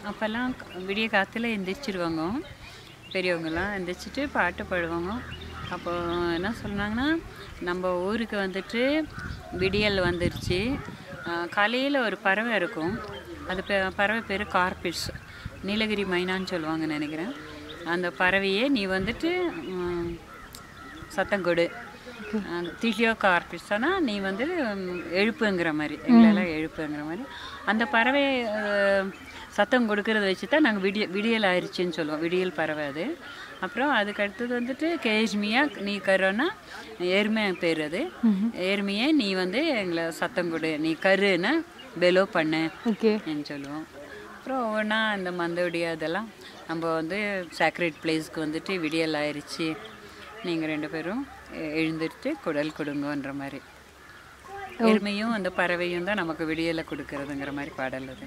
அப்போல்லாம் விடிய காற்றுல எந்திரிச்சிருவாங்க பெரியவங்கெல்லாம் எந்திரிச்சிட்டு பாட்டு பாடுவாங்க அப்போ என்ன சொன்னாங்கன்னா நம்ம ஊருக்கு வந்துட்டு விடியல் வந்துருச்சு காலையில் ஒரு பறவை இருக்கும் அது பே பறவை பேர் கார்பிட்ஸ் நீலகிரி மைனான்னு சொல்லுவாங்கன்னு நினைக்கிறேன் அந்த பறவையே நீ வந்துட்டு ம், சத்தம் கொடு திலியோ கார்பிட்ஸானா நீ வந்து ம், எழுப்புங்கிற மாதிரி எங்களெல்லாம் எழுப்புங்கிற மாதிரி அந்த பறவை அஹ், சத்தம் கொடுக்கறத வச்சு தான் நாங்கள் விடிய விடியல் ஆயிடுச்சுன்னு சொல்லுவோம் விடியல் பறவை அது அப்புறம் அதுக்கு அடுத்தது வந்துட்டு கேஷ்மியா நீ கருன்னா எருமை பேர் அது எருமையே நீ வந்து எங்களை சத்தம் கொடு நீ கருன்னா பெலோ பண்ணு ஓகே ன்னு சொல்லுவோம் அப்புறம் ஒவ்வொன்றா இந்த மந்தோடி அதெல்லாம் நம்ம வந்து சாக்ரெட் பிளேஸ்க்கு வந்துட்டு விடியல் ஆயிடுச்சு நீங்கள் ரெண்டு பேரும் எ- எழுந்திருச்சு குடல் கொடுங்கன்ற மாதிரி எருமையும் அந்த பறவையும் தான் நமக்கு விடியலை கொடுக்கறதுங்கிற மாதிரி பாடல் அது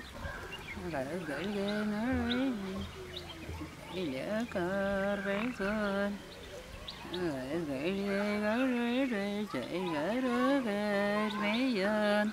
Jai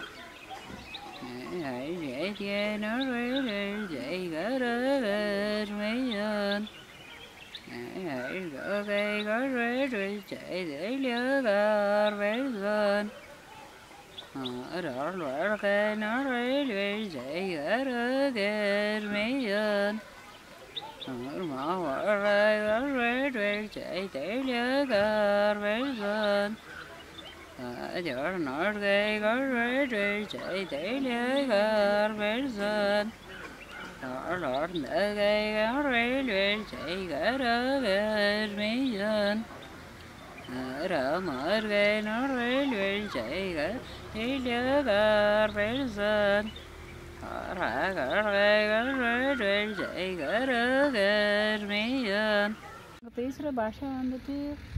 Jai Giờ nó ghê có rế rế chạy để nhớ gờ rế sơn Đó đó nở ghê có rế rế chạy gỡ rỡ ghê mê sơn Ở đó mở ghê nó rế rế chạy gỡ để nhớ gờ rế sơn Ở đó gỡ ghê có rế rế chạy gỡ rỡ ghê mê sơn பேசுகிற பாஷை வந்துட்டு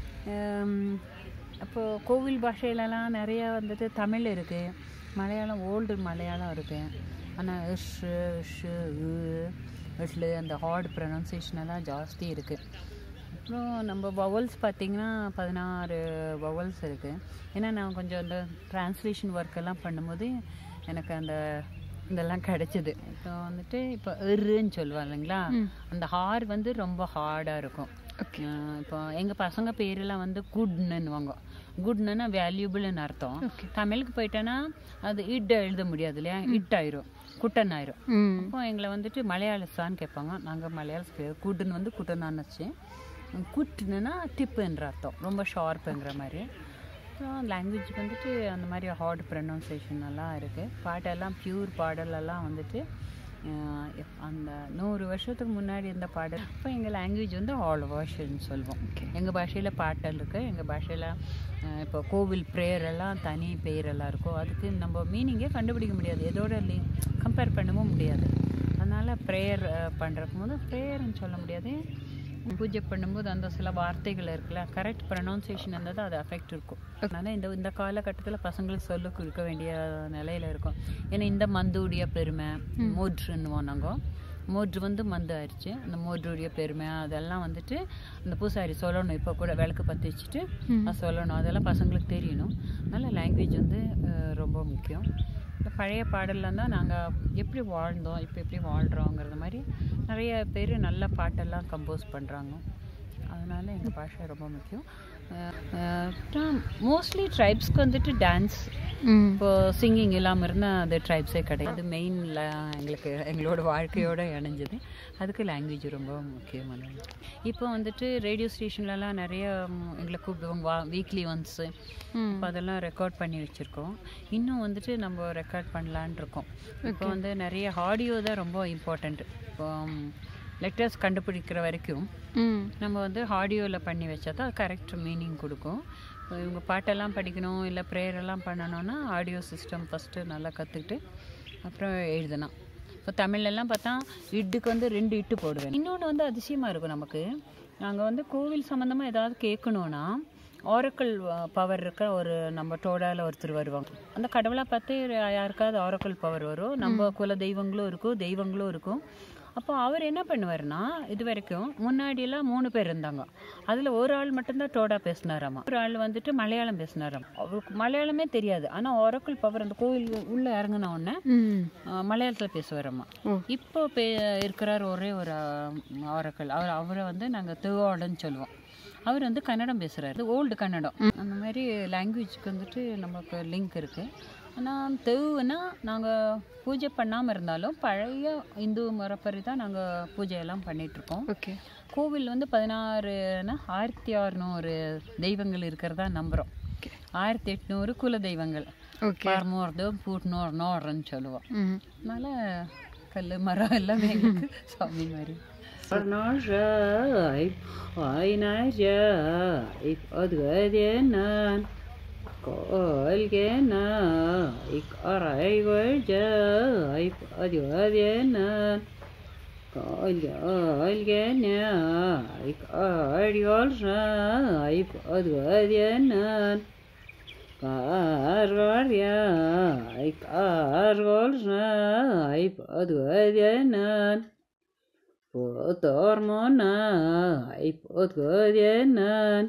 அப்போ கோவில் பாஷையிலலாம் நிறைய வந்துட்டு தமிழ் இருக்குது Malayalam old Malayalam இருக்குது ஆனால் இஷ் இஷ் இஷ்லு அந்த ஹார்ட் ப்ரொனன்சியேஷன் எல்லாம் ஜாஸ்தி இருக்குது அப்புறம் நம்ம வவல்ஸ் பார்த்திங்கன்னா பதினாறு வவல்ஸ் இருக்குது ஏன்னா நான் கொஞ்சம் அந்த ட்ரான்ஸ்லேஷன் ஒர்க் எல்லாம் பண்ணும்போது எனக்கு அந்த இதெல்லாம் கிடைச்சிது இப்போ வந்துட்டு இப்போ இருன்னு சொல்லுவாங்க இல்லைங்களா அந்த ஹார் வந்து ரொம்ப ஹார்டாக இருக்கும் அஹ் இப்போ எங்கள் பசங்க பேரெல்லாம் வந்து குட்னுவாங்க குட்னுன்னா வேல்யூபிள்னு அர்த்தம் தமிழுக்கு போயிட்டேன்னா அது இட் எழுத முடியாது இல்லையா இட் ஆயிரும் குட்டன் ஆயிரும் ம் அப்போ எங்களை வந்துட்டு மலையாளசான்னு கேட்பாங்க நாங்கள் மலையாளம் பேர் குட்டுன்னு வந்து குட்டனான்னு வச்சு குட்டுனுன்னா டிப்புன்ற அர்த்தம் ரொம்ப ஷார்ப்புங்கிற மாதிரி அப்புறம் லாங்குவேஜ் வந்துட்டு அந்த மாதிரி ஹார்ட் ப்ரொனவுன்சியேஷன் எல்லாம் இருக்குது பாட்டெல்லாம் பியூர் பாடலெல்லாம் வந்துட்டு அஹ், எப்- அந்த நூறு வருஷத்துக்கு முன்னாடி இருந்த பாடல் இப்போ எங்கள் லாங்குவேஜ் வந்து ஆல் வேர்ஷன் சொல்லுவோம் எங்கள் பாஷையில் பாட்டல் இருக்குது எங்கள் பாஷையில் இப்போ கோவில் ப்ரேயர் எல்லாம் தனி பெயரெல்லாம் இருக்கும் அதுக்கு நம்ம மீனிங்கே கண்டுபிடிக்க முடியாது எதோட கம்பேர் பண்ணவும் முடியாது அதனால் ப்ரேயர் பண்ணுறக்கும் போது ப்ரேயர்னு சொல்ல முடியாது பூஜை பண்ணும்போது அந்த சில வார்த்தைகள் இருக்குல்ல கரெக்ட் ப்ரொனவுன்சியேஷன் இருந்தது அது அஃபெக்ட் இருக்கும் அதனால் இந்த இந்த காலகட்டத்தில் பசங்களுக்கு சொல்ல கொடுக்க வேண்டிய நிலையில் இருக்கும் ஏன்னா இந்த மந்துடைய பெருமை மோட்ருன்னுவோம் நாங்கள் மோட்ரு வந்து மந்து ஆயிடுச்சு அந்த மோட்ருடைய பெருமை அதெல்லாம் வந்துட்டு அந்த பூசாரி சொல்லணும் இப்போ கூட விளக்கு பற்றி வச்சுட்டு அது சொல்லணும் அதெல்லாம் பசங்களுக்கு தெரியணும் அதனால் லாங்குவேஜ் வந்து அஹ், ரொம்ப முக்கியம் இந்த பழைய பாடல்லாம் தான் நாங்கள் எப்படி வாழ்ந்தோம் இப்போ எப்படி வாழ்கிறோங்கிறது மாதிரி நிறைய பேர் நல்ல பாட்டெல்லாம் கம்போஸ் பண்ணுறாங்க அதனால எங்கள் பாஷை ரொம்ப முக்கியம் மோஸ்ட்லி ட்ரைப்ஸ்க்கு வந்துட்டு டான்ஸ் ம் இப்போ சிங்கிங் இல்லாமல் இருந்தால் அது ட்ரைப்ஸே கிடையாது அது மெயினில் எங்களுக்கு எங்களோட வாழ்க்கையோட இணைஞ்சது அதுக்கு லாங்குவேஜ் ரொம்ப முக்கியமானது இப்போ வந்துட்டு ரேடியோ ஸ்டேஷன்லலாம் நிறைய ம், எங்களை கூப்பிடுவாங்க வா வீக்லி ஒன்ஸு இப்போ அதெல்லாம் ரெக்கார்ட் பண்ணி வச்சுருக்கோம் இன்னும் வந்துட்டு நம்ம ரெக்கார்ட் பண்ணலான் இருக்கோம் இப்போ வந்து நிறைய ஆடியோ தான் ரொம்ப இம்பார்ட்டண்ட் இப்போ லெட்டர்ஸ் கண்டுபிடிக்கிற வரைக்கும் ம் நம்ம வந்து ஆடியோவில் பண்ணி வச்சா தான் கரெக்ட் மீனிங் கொடுக்கும் இப்போ இவங்க பாட்டெல்லாம் படிக்கணும் இல்லை ப்ரேயரெல்லாம் பண்ணணும்னா ஆடியோ சிஸ்டம் ஃபஸ்ட்டு நல்லா கற்றுக்கிட்டு அப்புறம் எழுதலாம் இப்போ தமிழ்லலாம் பார்த்தா இட்டுக்கு வந்து ரெண்டு இட்டு போடுவேன் இன்னொன்று வந்து அதிசயமாக இருக்கும் நமக்கு நாங்கள் வந்து கோவில் சம்மந்தமாக ஏதாவது கேட்கணுன்னா ஆரக்கல் பவர் இருக்க ஒரு நம்ம டோடாவில் ஒருத்தர் வருவாங்க அந்த கடவுளாக பார்த்து யாருக்காவது ஆரக்கல் பவர் வரும் நம்ம குல தெய்வங்களும் இருக்கும் தெய்வங்களும் இருக்கும் அப்போ அவர் என்ன பண்ணுவாருன்னா இது வரைக்கும் முன்னாடியெல்லாம் மூணு பேர் இருந்தாங்க அதில் ஒரு ஆள் மட்டும்தான் டோடா பேசினாராமா ஒரு ஆள் வந்துட்டு மலையாளம் பேசினாராம் அவருக்கு மலையாளமே தெரியாது ஆனால் ஒரக்குள் பவர் அந்த கோயில் உள்ளே இறங்கின உடனே ம் மலையாளத்தில் பேசுவாரம்மா இப்போ பே இருக்கிறார் ஒரே ஒரு ஆரக்கல் அவர் அவரை வந்து நாங்கள் திருவாடன்னு சொல்லுவோம் அவர் வந்து கன்னடம் பேசுகிறாரு ஓல்டு கன்னடம் அந்த மாதிரி லாங்குவேஜ்க்கு வந்துட்டு நமக்கு லிங்க் இருக்குது ஆனால் தெவுன்னா நாங்கள் பூஜை பண்ணாமல் இருந்தாலும் பழைய இந்து முறைப்படி தான் நாங்கள் பூஜையெல்லாம் பண்ணிகிட்ருக்கோம் ஓகே கோவில் வந்து பதினாறுனா ஆயிரத்தி அறுநூறு தெய்வங்கள் இருக்கிறதா நம்புகிறோம் ஆயிரத்தி எட்நூறு குல தெய்வங்கள் ஓகே பரமோர்து பூட்னோர் நோர்ன்னு சொல்லுவோம் ம் அதனால கல் மரம் எல்லாமே எங்களுக்கு சாமி மாதிரி Arnósraip, Ainarjaip, Odgadianan, Kolgena, Ik Araivarjaip, Odgadianan, Kolgena, Ik Arjolraip, Odgadianan, Karvarja, Ik Arjolraip, Odgadianan, Potormona, Ipotgodienan,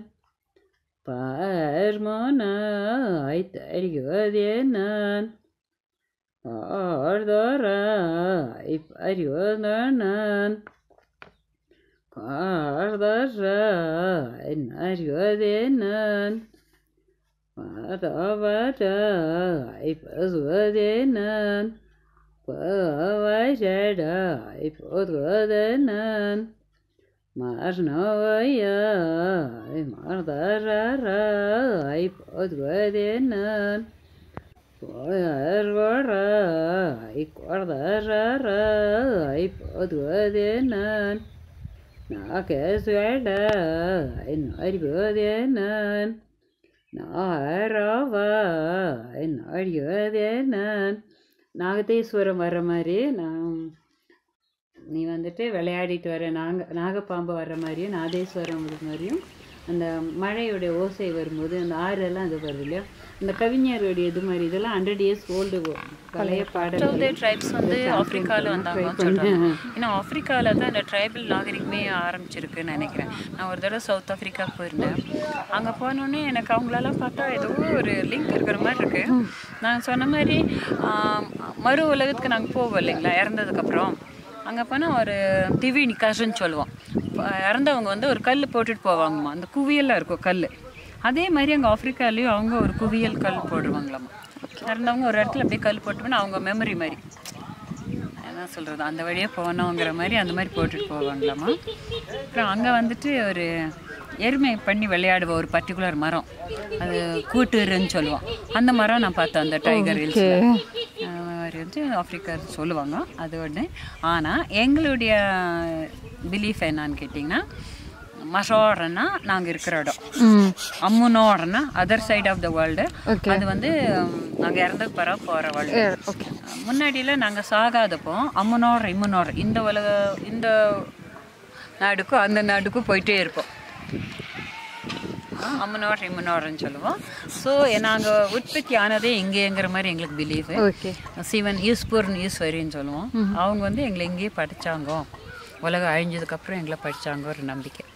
Parmona, Itargodienan, Ardora, Ipargodanan, Kardara, Inargodienan, Padavada, Ipasgodienan, Pavajada, Ipodgodanan, Marnavaya, Mardarara, Ipodgodanan, Poyarvara, Ikordarara, Ipodgodanan, Nakasvada, Inargodanan, Narava, Inargodanan, நாகதேஸ்வரம் வர்ற மாதிரி நான் நீ வந்துட்டு விளையாடிட்டு வர நாக நாகப்பாம்பு வர்ற மாதிரியும் நாதேஸ்வரம் வர மாதிரியும் அந்த மழையோடைய ஓசை வரும்போது அந்த ஆறெல்லாம் இது வருது இல்லையா அந்த கவிஞருடைய இது மாதிரி இதெல்லாம் ஹண்ட்ரட் இயர்ஸ் ஓல்டு பழைய பாடல் ட்ரைப்ஸ் வந்து ஆப்பிரிக்காவில் வந்தாங்கன்னு சொல்கிறாங்க ஏன்னா ஆப்பிரிக்காவில் தான் இந்த ட்ரைபல் நாகரிகமே ஆரம்பிச்சிருக்குன்னு நினைக்கிறேன் நான் ஒரு தடவை சவுத் ஆஃப்ரிக்கா போயிருந்தேன் அங்கே போனோடனே எனக்கு அவங்களெல்லாம் பார்த்தா ஏதோ ஒரு லிங்க் இருக்கிற மாதிரி இருக்கு நான் சொன்ன மாதிரி ஆம், மறு உலகத்துக்கு நாங்கள் போவோம் இல்லைங்களா இறந்ததுக்கப்புறம் அங்கே போனால் ஒரு திவி நிக்காசுன்னு சொல்லுவோம் ப- இறந்தவங்க வந்து ஒரு கல் போட்டுட்டு போவாங்கம்மா அந்த குவியலில் இருக்கும் கல் அதே மாதிரி அங்கே ஆப்பிரிக்காலேயும் அவங்க ஒரு குவியல் கல் போடுவாங்களாம்மா இறந்தவங்க ஒரு இடத்துல அப்படியே கல் போட்டோம்னா அவங்க மெமரி மாதிரி என்ன சொல்கிறது அந்த வழியாக போனோங்கிற மாதிரி அந்த மாதிரி போட்டுட்டு போவாங்களாம்மா அப்புறம் அங்கே வந்துட்டு ஒரு எருமை பண்ணி விளையாடுவ ஒரு பர்டிகுலர் மரம் அது கூட்டுருன்னு சொல்லுவோம் அந்த மரம் நான் பார்த்தேன் அந்த டைகர் ஹில்ஸில் மாதிரி வந்து ஆப்பிரிக்கா சொல்லுவாங்க அது ஒன்று ஆனால் எங்களுடைய பிலீஃப் என்னன்னு கேட்டிங்கன்னா மசோரன்னா நாங்கள் இருக்கிற இடம் ம் அம்முனோடனா other side of the world அது வந்து நாங்கள் இறந்ததுக்கு பிறகு போகிற வேர்ல்டு ஓகே முன்னாடியில் நாங்கள் சாகாதப்போ அம்மனோர் இம்மனோர் இந்த உலக இந்த நாடுக்கும் அந்த நாடுக்கும் போயிட்டே இருப்போம் அம்மனோர் இம்மனோர்னு சொல்லுவோம் ஸோ நாங்கள் உற்பத்தி ஆனதே இங்கேங்கிற மாதிரி எங்களுக்கு பிலீஃபு ஓகே சிவன் ஈஸ்வரன் ஈஸ்வரின்னு சொல்லுவோம் அவங்க வந்து எங்களை இங்கேயே படித்தாங்க உலகம் அழிஞ்சதுக்கப்புறம் எங்களை படித்தாங்க ஒரு நம்பிக்கை